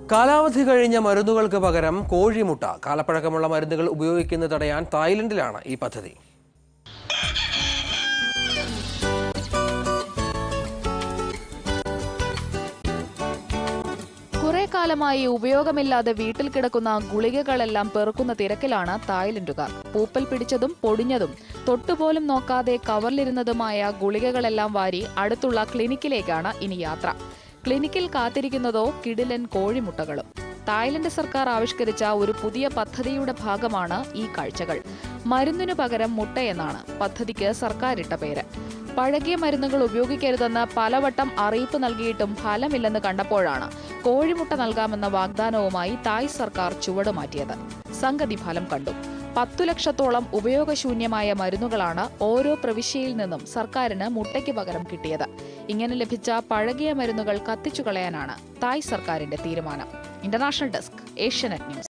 കാലാവധി കഴിഞ്ഞ മരുന്നുകൾക്ക് പകരം കോഴിമുട്ട കാലപ്പഴക്കമുള്ള മരുന്നുകൾ ഉപയോഗിക്കുന്നത് തടയാൻ തായ്ലൻഡിലാണ് ഈ പദ്ധതി കുറെ കാലമായി ഉപയോഗമില്ലാതെ വീട്ടിൽ കിടക്കുന്ന ഗുളികകളെല്ലാം പെറുക്കുന്ന തിരക്കിലാണ് തായ്ലൻഡുകാർ പൂപ്പൽ പിടിച്ചതും പൊടിഞ്ഞതും തൊട്ടുപോലും നോക്കാതെ കവറിലിരുന്നതുമായ ഗുളികകളെല്ലാം വാരി അടുത്തുള്ള ക്ലിനിക്കിലേക്കാണ് ഇനി യാത്ര ക്ലിനിക്കിൽ കാത്തിരിക്കുന്നതോ കിടിലൻ കോഴിമുട്ടകളും തായ്ലൻഡ് സർക്കാർ ആവിഷ്കരിച്ച ഒരു പുതിയ പദ്ധതിയുടെ ഭാഗമാണ് ഈ കാഴ്ചകൾ മരുന്നിനു പകരം മുട്ടയെന്നാണ് പദ്ധതിക്ക് സർക്കാരിട്ട പേര് പഴകിയ മരുന്നുകൾ ഉപയോഗിക്കരുതെന്ന് പലവട്ടം അറിയിപ്പ് നൽകിയിട്ടും ഫലമില്ലെന്ന് കണ്ടപ്പോഴാണ് കോഴിമുട്ട നൽകാമെന്ന വാഗ്ദാനവുമായി തായ് സർക്കാർ ചുവടുമാറ്റിയത് സംഗതി ഫലം കണ്ടു പത്തു ലക്ഷത്തോളം ഉപയോഗശൂന്യമായ മരുന്നുകളാണ് ഓരോ പ്രവിശ്യയിൽ നിന്നും സർക്കാരിന് മുട്ടയ്ക്ക് പകരം കിട്ടിയത് ഇങ്ങനെ ലഭിച്ച പഴകിയ മരുന്നുകൾ കത്തിച്ചു കളയാനാണ് തായ് സർക്കാരിന്റെ തീരുമാനം ഇന്റർനാഷണൽ ഡെസ്ക് ഏഷ്യാനെറ്റ് ന്യൂസ്